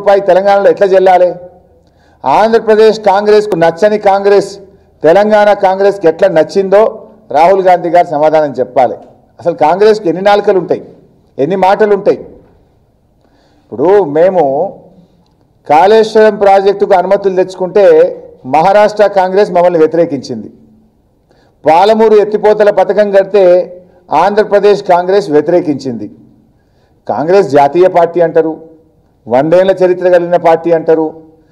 రూపాయి తెలంగాణలో ఎట్లా చెల్లాలి ఆంధ్రప్రదేశ్ కాంగ్రెస్కు నచ్చని కాంగ్రెస్ తెలంగాణ కాంగ్రెస్కి ఎట్లా నచ్చిందో రాహుల్ గాంధీ గారు సమాధానం చెప్పాలి అసలు కాంగ్రెస్కి ఎన్ని నాలుకలు ఉంటాయి ఎన్ని మాటలు ఉంటాయి ఇప్పుడు మేము కాళేశ్వరం ప్రాజెక్టుకు అనుమతులు తెచ్చుకుంటే మహారాష్ట్ర కాంగ్రెస్ మమ్మల్ని వ్యతిరేకించింది పాలమూరు ఎత్తిపోతల పథకం కడితే ఆంధ్రప్రదేశ్ కాంగ్రెస్ వ్యతిరేకించింది కాంగ్రెస్ జాతీయ పార్టీ అంటారు వందేళ్ల చరిత్ర కలిగిన పార్టీ అంటారు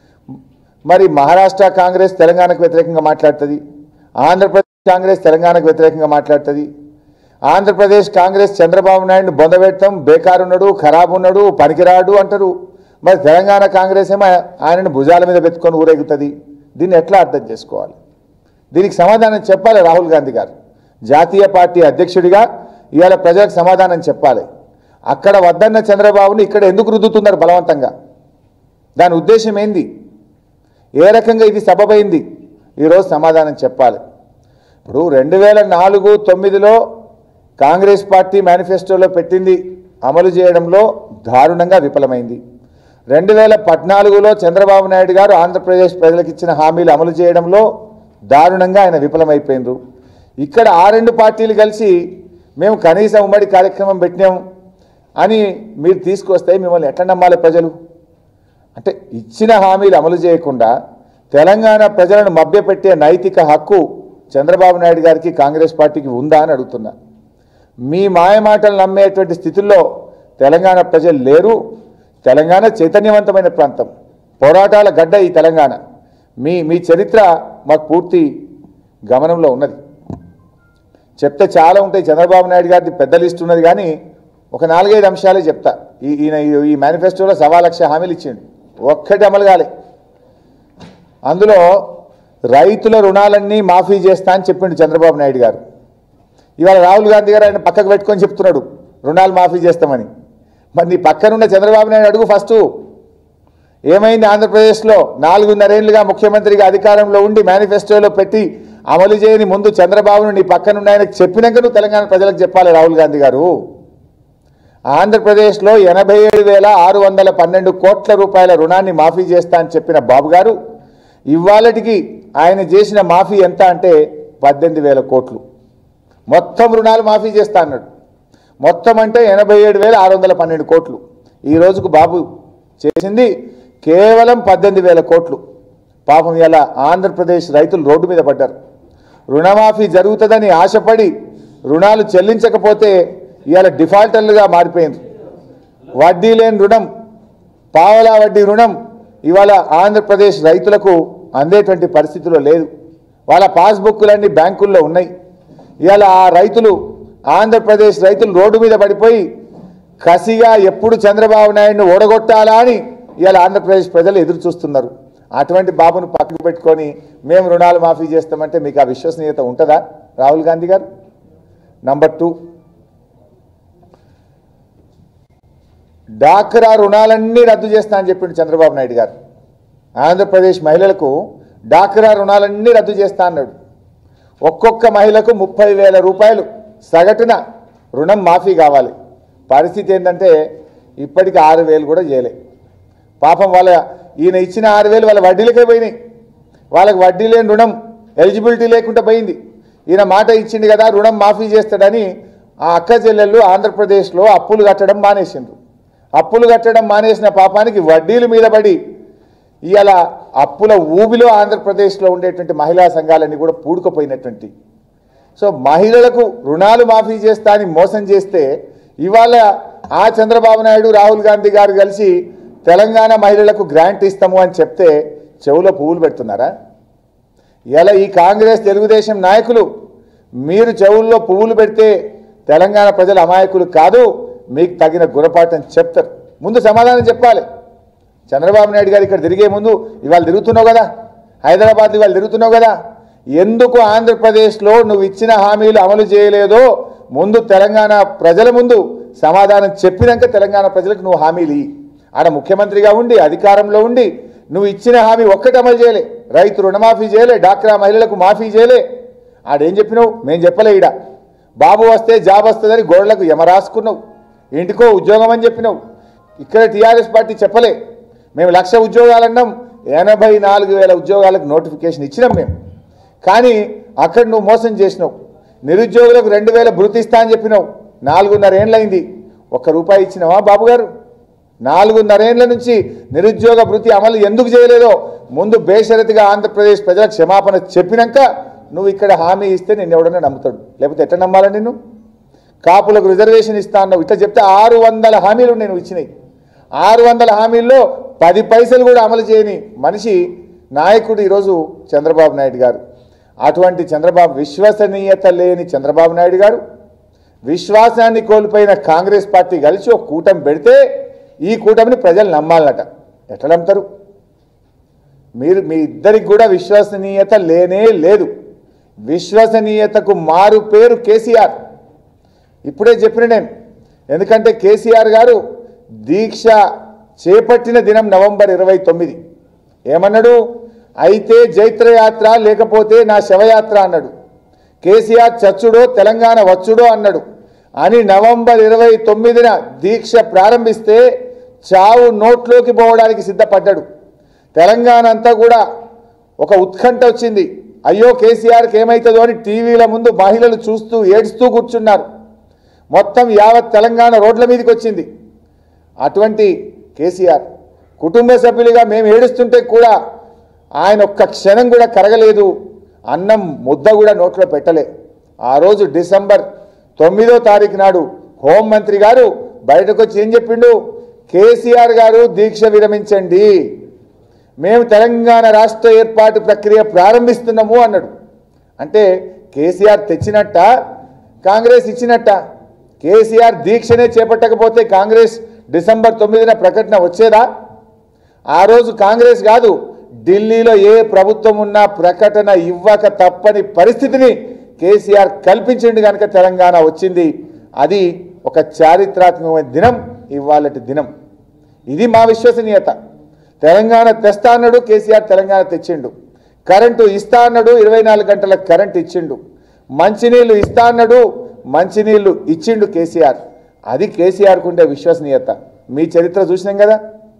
మరి మహారాష్ట్ర కాంగ్రెస్ తెలంగాణకు వ్యతిరేకంగా మాట్లాడుతుంది ఆంధ్రప్రదేశ్ కాంగ్రెస్ తెలంగాణకు వ్యతిరేకంగా మాట్లాడుతుంది ఆంధ్రప్రదేశ్ కాంగ్రెస్ చంద్రబాబు నాయుడు బొందబెట్టడం బేకారు ఉన్నాడు ఖరాబ్ ఉన్నాడు పనికిరాడు అంటారు మరి తెలంగాణ కాంగ్రెస్ ఏమో ఆయనను భుజాల మీద పెట్టుకొని ఊరేగుతుంది దీన్ని ఎట్లా అర్థం చేసుకోవాలి దీనికి సమాధానం చెప్పాలి రాహుల్ గాంధీ గారు జాతీయ పార్టీ అధ్యక్షుడిగా ఇవాళ ప్రజలకు సమాధానం చెప్పాలి అక్కడ వద్దన్న చంద్రబాబుని ఇక్కడ ఎందుకు రుద్దుతున్నారు బలవంతంగా దాని ఉద్దేశం ఏంది ఏ రకంగా ఇది సబబైంది ఈరోజు సమాధానం చెప్పాలి ఇప్పుడు రెండు వేల నాలుగు తొమ్మిదిలో కాంగ్రెస్ పార్టీ మేనిఫెస్టోలో పెట్టింది అమలు చేయడంలో దారుణంగా విఫలమైంది రెండు వేల పద్నాలుగులో చంద్రబాబు నాయుడు గారు ఆంధ్రప్రదేశ్ ప్రజలకు ఇచ్చిన హామీలు అమలు చేయడంలో దారుణంగా ఆయన విఫలమైపోయినరు ఇక్కడ ఆ రెండు పార్టీలు కలిసి మేము కనీసం ఉమ్మడి కార్యక్రమం పెట్టినాం అని మీరు తీసుకొస్తే మిమ్మల్ని ఎట్లా నమ్మాలి ప్రజలు అంటే ఇచ్చిన హామీలు అమలు చేయకుండా తెలంగాణ ప్రజలను మభ్యపెట్టే నైతిక హక్కు చంద్రబాబు నాయుడు గారికి కాంగ్రెస్ పార్టీకి ఉందా అని అడుగుతున్నా మీ మాయ మాటలు నమ్మేటువంటి స్థితుల్లో తెలంగాణ ప్రజలు లేరు తెలంగాణ చైతన్యవంతమైన ప్రాంతం పోరాటాల గడ్డ ఈ తెలంగాణ మీ మీ చరిత్ర మాకు పూర్తి గమనంలో ఉన్నది చెప్తే చాలా ఉంటాయి చంద్రబాబు నాయుడు గారిది పెద్ద లిస్ట్ ఉన్నది కానీ ఒక నాలుగైదు అంశాలే చెప్తా ఈ ఈయన ఈ- ఈ మేనిఫెస్టోలో సవా లక్ష హామీలు ఇచ్చిండు ఒక్కటి అమలు కాలే అందులో రైతుల రుణాలన్నీ మాఫీ చేస్తా అని చెప్పిండు చంద్రబాబు నాయుడు గారు ఇవాళ రాహుల్ గాంధీ గారు ఆయన పక్కకు పెట్టుకొని చెప్తున్నాడు రుణాలు మాఫీ చేస్తామని మరి నీ పక్కనున్న చంద్రబాబు నాయుడు అడుగు ఫస్ట్ ఏమైంది ఆంధ్రప్రదేశ్లో నాలుగున్నరేళ్లుగా ముఖ్యమంత్రిగా అధికారంలో ఉండి మేనిఫెస్టోలో పెట్టి అమలు చేయని ముందు చంద్రబాబును నీ పక్కనున్న ఆయనకు చెప్పినాక నువ్వు తెలంగాణ ప్రజలకు చెప్పాలి రాహుల్ గాంధీ గారు ఆంధ్రప్రదేశ్లో ఎనభై ఏడు వేల ఆరు వందల పన్నెండు కోట్ల రూపాయల రుణాన్ని మాఫీ చేస్తా అని చెప్పిన బాబు గారు ఇవాళటికి ఆయన చేసిన మాఫీ ఎంత అంటే పద్దెనిమిది వేల కోట్లు మొత్తం రుణాలు మాఫీ చేస్తా అన్నాడు మొత్తం అంటే ఎనభై ఏడు వేల ఆరు వందల పన్నెండు కోట్లు ఈ రోజుకు బాబు చేసింది కేవలం పద్దెనిమిది వేల కోట్లు పాపం ఇలా ఆంధ్రప్రదేశ్ రైతులు రోడ్డు మీద పడ్డారు రుణమాఫీ జరుగుతుందని ఆశపడి రుణాలు చెల్లించకపోతే ఇవాళ డిఫాల్టర్లుగా మారిపోయింది వడ్డీ లేని రుణం పావలా వడ్డీ రుణం ఇవాళ ఆంధ్రప్రదేశ్ రైతులకు అందేటువంటి పరిస్థితిలో లేదు వాళ్ళ పాస్బుక్లన్నీ బ్యాంకుల్లో ఉన్నాయి ఇవాళ ఆ రైతులు ఆంధ్రప్రదేశ్ రైతులు రోడ్డు మీద పడిపోయి కసిగా ఎప్పుడు చంద్రబాబు నాయుడును ఓడగొట్టాలా అని ఇవాళ ఆంధ్రప్రదేశ్ ప్రజలు ఎదురు చూస్తున్నారు అటువంటి బాబును పక్కకు పెట్టుకొని మేము రుణాలు మాఫీ చేస్తామంటే మీకు ఆ విశ్వసనీయత ఉంటుందా రాహుల్ గాంధీ గారు నంబర్ టూ డాక్రా రుణాలన్నీ రద్దు చేస్తా అని చెప్పిండు చంద్రబాబు నాయుడు గారు ఆంధ్రప్రదేశ్ మహిళలకు డాక్రా రుణాలన్నీ రద్దు చేస్తా అన్నాడు ఒక్కొక్క మహిళకు ముప్పై వేల రూపాయలు సగటున రుణం మాఫీ కావాలి పరిస్థితి ఏంటంటే ఇప్పటికి ఆరు వేలు కూడా చేయలే పాపం వాళ్ళ ఈయన ఇచ్చిన ఆరు వేలు వాళ్ళ వడ్డీలకే పోయినాయి వాళ్ళకి వడ్డీ లేని రుణం ఎలిజిబిలిటీ లేకుండా పోయింది ఈయన మాట ఇచ్చింది కదా రుణం మాఫీ చేస్తాడని ఆ అక్క చెల్లెళ్ళు ఆంధ్రప్రదేశ్లో అప్పులు కట్టడం మానేసిండ్రు అప్పులు కట్టడం మానేసిన పాపానికి వడ్డీల మీద పడి ఇవాళ అప్పుల ఊబిలో ఆంధ్రప్రదేశ్లో ఉండేటువంటి మహిళా సంఘాలన్నీ కూడా పూడుకుపోయినటువంటి సో మహిళలకు రుణాలు మాఫీ చేస్తా అని మోసం చేస్తే ఇవాళ ఆ చంద్రబాబు నాయుడు రాహుల్ గాంధీ గారు కలిసి తెలంగాణ మహిళలకు గ్రాంట్ ఇస్తాము అని చెప్తే చెవులో పువ్వులు పెడుతున్నారా ఇలా ఈ కాంగ్రెస్ తెలుగుదేశం నాయకులు మీరు చెవుల్లో పువ్వులు పెడితే తెలంగాణ ప్రజల అమాయకులు కాదు మీకు తగిన గుణపాఠం చెప్తారు ముందు సమాధానం చెప్పాలి చంద్రబాబు నాయుడు గారు ఇక్కడ తిరిగే ముందు ఇవాళ తిరుగుతున్నావు కదా హైదరాబాద్ ఇవాళ తిరుగుతున్నావు కదా ఎందుకు ఆంధ్రప్రదేశ్లో నువ్వు ఇచ్చిన హామీలు అమలు చేయలేదో ముందు తెలంగాణ ప్రజల ముందు సమాధానం చెప్పినాక తెలంగాణ ప్రజలకు నువ్వు హామీలు ఇయ్యి ఆడ ముఖ్యమంత్రిగా ఉండి అధికారంలో ఉండి నువ్వు ఇచ్చిన హామీ ఒక్కటి అమలు చేయలే రైతు రుణమాఫీ చేయలే డాక్రా మహిళలకు మాఫీ చేయలే ఆడేం చెప్పినావు మేము చెప్పలే ఈడ బాబు వస్తే జాబ్ వస్తుందని గోడలకు యమ రాసుకున్నావు ఇంటికో ఉద్యోగం అని చెప్పినావు ఇక్కడ టీఆర్ఎస్ పార్టీ చెప్పలే మేము లక్ష ఉద్యోగాలన్నాం ఎనభై నాలుగు వేల ఉద్యోగాలకు నోటిఫికేషన్ ఇచ్చినాం మేము కానీ అక్కడ నువ్వు మోసం చేసినావు నిరుద్యోగులకు రెండు వేల భృతి ఇస్తా అని చెప్పినావు నాలుగున్నర ఏండ్లైంది ఒక్క రూపాయి ఇచ్చినావా బాబు గారు నాలుగున్నరేండ్ల నుంచి నిరుద్యోగ భృతి అమలు ఎందుకు చేయలేదో ముందు బేషరతిగా ఆంధ్రప్రదేశ్ ప్రజలకు క్షమాపణ చెప్పినాక నువ్వు ఇక్కడ హామీ ఇస్తే నిన్ను ఎవడన్నా నమ్ముతాడు లేకపోతే ఎట్లా నమ్మాలా నిన్ను కాపులకు రిజర్వేషన్ ఇస్తా అన్నావు ఇట్లా చెప్తే ఆరు వందల హామీలు నేను ఇచ్చినాయి ఆరు వందల హామీల్లో పది పైసలు కూడా అమలు చేయని మనిషి నాయకుడు ఈరోజు చంద్రబాబు నాయుడు గారు అటువంటి చంద్రబాబు విశ్వసనీయత లేని చంద్రబాబు నాయుడు గారు విశ్వాసాన్ని కోల్పోయిన కాంగ్రెస్ పార్టీ కలిసి ఒక కూటమి పెడితే ఈ కూటమిని ప్రజలు నమ్మాలట ఎట్లా నమ్ముతారు మీరు మీ ఇద్దరికి కూడా విశ్వసనీయత లేనే లేదు విశ్వసనీయతకు మారు పేరు కేసీఆర్ ఇప్పుడే చెప్పిన నేను ఎందుకంటే కేసీఆర్ గారు దీక్ష చేపట్టిన దినం నవంబర్ ఇరవై తొమ్మిది ఏమన్నాడు అయితే జైత్రయాత్ర లేకపోతే నా శవయాత్ర అన్నాడు కేసీఆర్ చచ్చుడో తెలంగాణ వచ్చుడో అన్నాడు అని నవంబర్ ఇరవై తొమ్మిదిన దీక్ష ప్రారంభిస్తే చావు నోట్లోకి పోవడానికి సిద్ధపడ్డాడు తెలంగాణ అంతా కూడా ఒక ఉత్కంఠ వచ్చింది అయ్యో కేసీఆర్కి ఏమవుతుందో అని టీవీల ముందు మహిళలు చూస్తూ ఏడుస్తూ కూర్చున్నారు మొత్తం యావత్ తెలంగాణ రోడ్ల మీదకి వచ్చింది అటువంటి కేసీఆర్ కుటుంబ సభ్యులుగా మేము ఏడుస్తుంటే కూడా ఆయన ఒక్క క్షణం కూడా కరగలేదు అన్నం ముద్ద కూడా నోట్లో పెట్టలే ఆ రోజు డిసెంబర్ తొమ్మిదో తారీఖు నాడు హోంమంత్రి గారు బయటకు వచ్చి ఏం చెప్పిండు కేసీఆర్ గారు దీక్ష విరమించండి మేము తెలంగాణ రాష్ట్ర ఏర్పాటు ప్రక్రియ ప్రారంభిస్తున్నాము అన్నాడు అంటే కేసీఆర్ తెచ్చినట్ట కాంగ్రెస్ ఇచ్చినట్ట కేసీఆర్ దీక్షనే చేపట్టకపోతే కాంగ్రెస్ డిసెంబర్ తొమ్మిదిన ప్రకటన వచ్చేదా ఆ రోజు కాంగ్రెస్ కాదు ఢిల్లీలో ఏ ప్రభుత్వం ఉన్నా ప్రకటన ఇవ్వక తప్పని పరిస్థితిని కేసీఆర్ కల్పించింది కనుక తెలంగాణ వచ్చింది అది ఒక చారిత్రాత్మకమైన దినం ఇవాళటి దినం ఇది మా విశ్వసనీయత తెలంగాణ తెస్తా అన్నాడు కేసీఆర్ తెలంగాణ తెచ్చిండు కరెంటు ఇస్తా అన్నాడు ఇరవై నాలుగు గంటల కరెంట్ ఇచ్చిండు మంచినీళ్ళు ఇస్తా అన్నాడు మంచినీళ్ళు ఇచ్చిండు కేసీఆర్ అది కేసీఆర్కు ఉండే విశ్వసనీయత మీ చరిత్ర చూసినాం కదా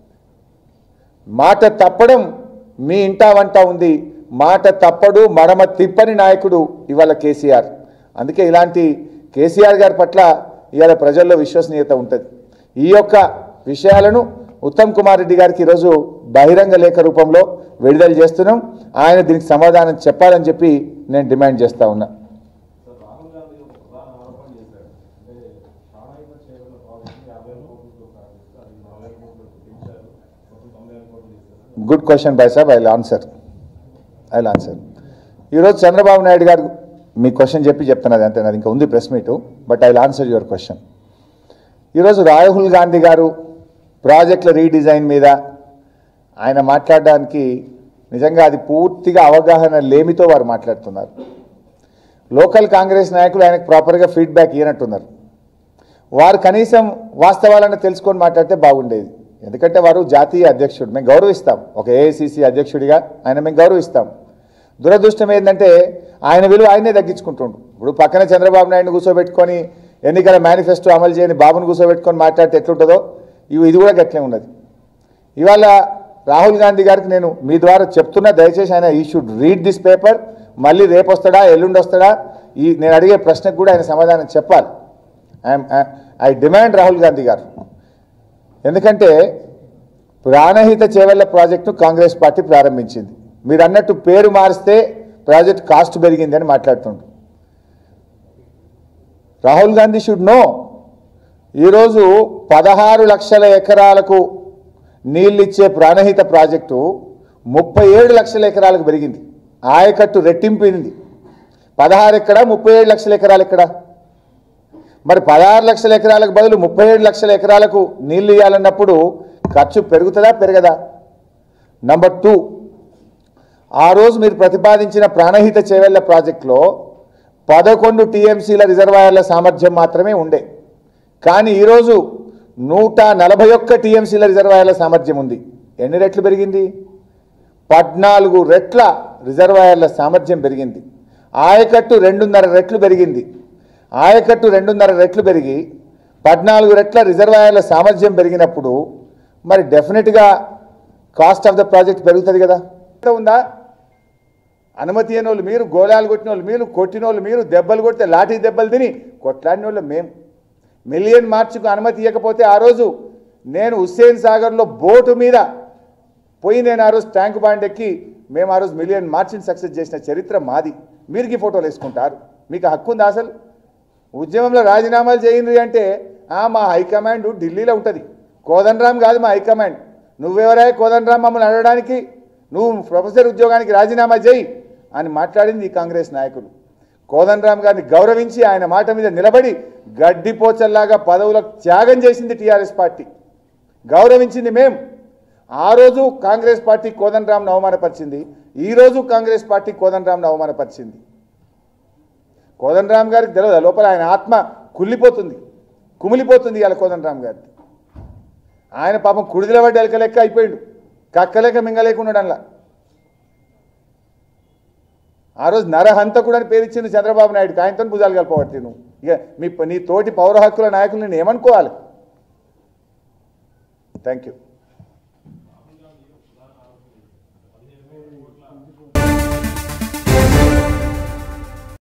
మాట తప్పడం మీ ఇంటా వంట ఉంది మాట తప్పడు మడమ తిప్పని నాయకుడు ఇవాళ కేసీఆర్ అందుకే ఇలాంటి కేసీఆర్ గారి పట్ల ఇవాళ ప్రజల్లో విశ్వసనీయత ఉంటుంది ఈ యొక్క విషయాలను ఉత్తమ్ కుమార్ రెడ్డి గారికి ఈరోజు బహిరంగ లేఖ రూపంలో విడుదల చేస్తున్నాం ఆయన దీనికి సమాధానం చెప్పాలని చెప్పి నేను డిమాండ్ చేస్తా ఉన్నా సార్ రాహుల్ గాంధీ ఒక ప్రధాన ఆరోపణ చేశాడు అంటే ప్రాణాయుధ చేపల ప్రాజెక్ట్ యాభై కోట్లతో ప్రారంభిస్తే అది నలభై కోట్లు పెంచారు మొత్తం తొంభై ఐదు కోట్లు చేశారు గుడ్ క్వశ్చన్ బాయ్ సాబ్ ఐ ఆన్సర్ ఐ ఆన్సర్ ఈరోజు చంద్రబాబు నాయుడు గారు మీ క్వశ్చన్ చెప్పి చెప్తున్నది అంతే నాది ఇంకా ఉంది press meet but I answer your question ఈరోజు రాహుల్ గాంధీ గారు ప్రాజెక్టుల రీడిజైన్ మీద ఆయన మాట్లాడడానికి నిజంగా అది పూర్తిగా అవగాహన లేమితో వారు మాట్లాడుతున్నారు లోకల్ కాంగ్రెస్ నాయకులు ఆయనకు ప్రాపర్గా ఫీడ్బ్యాక్ ఇవ్వనట్టున్నారు వారు కనీసం వాస్తవాలను తెలుసుకొని మాట్లాడితే బాగుండేది ఎందుకంటే వారు జాతీయ అధ్యక్షుడు మేము గౌరవిస్తాం ఒక ఏఐసిసి అధ్యక్షుడిగా ఆయన మేము గౌరవిస్తాం దురదృష్టం ఏంటంటే ఆయన విలువ ఆయనే తగ్గించుకుంటుండు ఇప్పుడు పక్కన చంద్రబాబు నాయుడు కూర్చోబెట్టుకొని ఎన్నికల మేనిఫెస్టో అమలు చేయని బాబును కూర్చోబెట్టుకొని మాట్లాడితే ఎట్లుంటుందో ఇవి ఇది కూడా గట్లే ఉన్నది ఇవాళ రాహుల్ గాంధీ గారికి నేను మీ ద్వారా చెప్తున్నా దయచేసి ఆయన ఈ షుడ్ రీడ్ దిస్ పేపర్ మళ్ళీ రేపు వస్తాడా ఎల్లుండి వస్తాడా ఈ నేను అడిగే ప్రశ్నకు కూడా ఆయన సమాధానం చెప్పాలి I'm I demand Rahul Gandhi గారు ఎందుకంటే ప్రాణహిత చేవెళ్ల ప్రాజెక్టును కాంగ్రెస్ పార్టీ ప్రారంభించింది మీరు అన్నట్టు పేరు మారిస్తే ప్రాజెక్ట్ కాస్ట్ పెరిగింది అని మాట్లాడుతుండ్రు రాహుల్ గాంధీ షుడ్ నో ఈరోజు పదహారు లక్షల ఎకరాలకు నీళ్ళిచ్చే ప్రాణహిత ప్రాజెక్టు ముప్పై ఏడు లక్షల ఎకరాలకు పెరిగింది ఆయకట్టు రెట్టింపింది పదహారు ఎక్కడ ముప్పై ఏడు లక్షల ఎకరాలు ఎక్కడ మరి పదహారు లక్షల ఎకరాలకు బదులు ముప్పై ఏడు లక్షల ఎకరాలకు నీళ్లు ఇవ్వాలన్నప్పుడు ఖర్చు పెరుగుతుందా పెరగదా నంబర్ టూ ఆ రోజు మీరు ప్రతిపాదించిన ప్రాణహిత చేవెళ్ల ప్రాజెక్టులో పదకొండు టీఎంసీల రిజర్వాయర్ల సామర్థ్యం మాత్రమే ఉండే కానీ ఈరోజు నూట నలభై ఒక్క టీఎంసీల రిజర్వాయర్ల సామర్థ్యం ఉంది ఎన్ని రెట్లు పెరిగింది పద్నాలుగు రెట్ల రిజర్వాయర్ల సామర్థ్యం పెరిగింది ఆయకట్టు రెండున్నర రెట్లు పెరిగింది ఆయకట్టు రెండున్నర రెట్లు పెరిగి పద్నాలుగు రెట్ల రిజర్వాయర్ల సామర్థ్యం పెరిగినప్పుడు మరి డెఫినెట్గా కాస్ట్ ఆఫ్ ద ప్రాజెక్ట్ పెరుగుతుంది కదా ఎంత ఉందా అనుమతి అయిన వాళ్ళు మీరు గోళాలు కొట్టిన వాళ్ళు మీరు కొట్టిన వాళ్ళు మీరు దెబ్బలు కొడితే లాఠీ దెబ్బలు తిని కొట్లాడిన వాళ్ళు మేము మిలియన్ మార్చుకు అనుమతి ఇవ్వకపోతే ఆ రోజు నేను హుస్సేన్ సాగర్లో బోటు మీద పోయి నేను ఆ రోజు ట్యాంక్ బాండ్ ఎక్కి మేము ఆ రోజు మిలియన్ మార్చిని సక్సెస్ చేసిన చరిత్ర మాది మీరుకి ఫోటోలు వేసుకుంటారు మీకు హక్కు ఉందా అసలు ఉద్యమంలో రాజీనామాలు చేయండి అంటే "ఆ, మా హైకమాండ్ ఢిల్లీలో ఉంటుంది కోదండరామ్ కాదు మా హైకమాండ్ నువ్వెవరా కోదండరామ్ మమ్మల్ని అడగడానికి నువ్వు ప్రొఫెసర్ ఉద్యోగానికి రాజీనామా చేయి అని మాట్లాడింది ఈ కాంగ్రెస్ నాయకులు కోదండరామ్ గారిని గౌరవించి ఆయన మాట మీద నిలబడి గడ్డిపోచల్లాగా పదవులకు త్యాగం చేసింది టీఆర్ఎస్ పార్టీ గౌరవించింది మేం ఆ రోజు కాంగ్రెస్ పార్టీ కోదండరామ్ను అవమానపరిచింది ఈ రోజు కాంగ్రెస్ పార్టీ కోదండరామ్ను అవమానపరిచింది కోదండరామ్ గారికి తెలియదు లోపల ఆయన ఆత్మ కుళ్ళిపోతుంది కుమిలిపోతుంది ఇవాళ కోదండరామ్ గారికి ఆయన పాపం కుడిదిల పడ్డ ఎలక లెక్క అయిపోయిండు కక్కలేక మింగలేకుండా అందులో ఆ రోజు నరహంతకుడు అని పేరు ఇచ్చింది చంద్రబాబు నాయుడుకి ఆయనతో భుజాలు కలపబట్టి నువ్వు ఇక మీ నీ తోటి పౌర హక్కుల నాయకులు నేను ఏమనుకోవాలి థ్యాంక్ యూ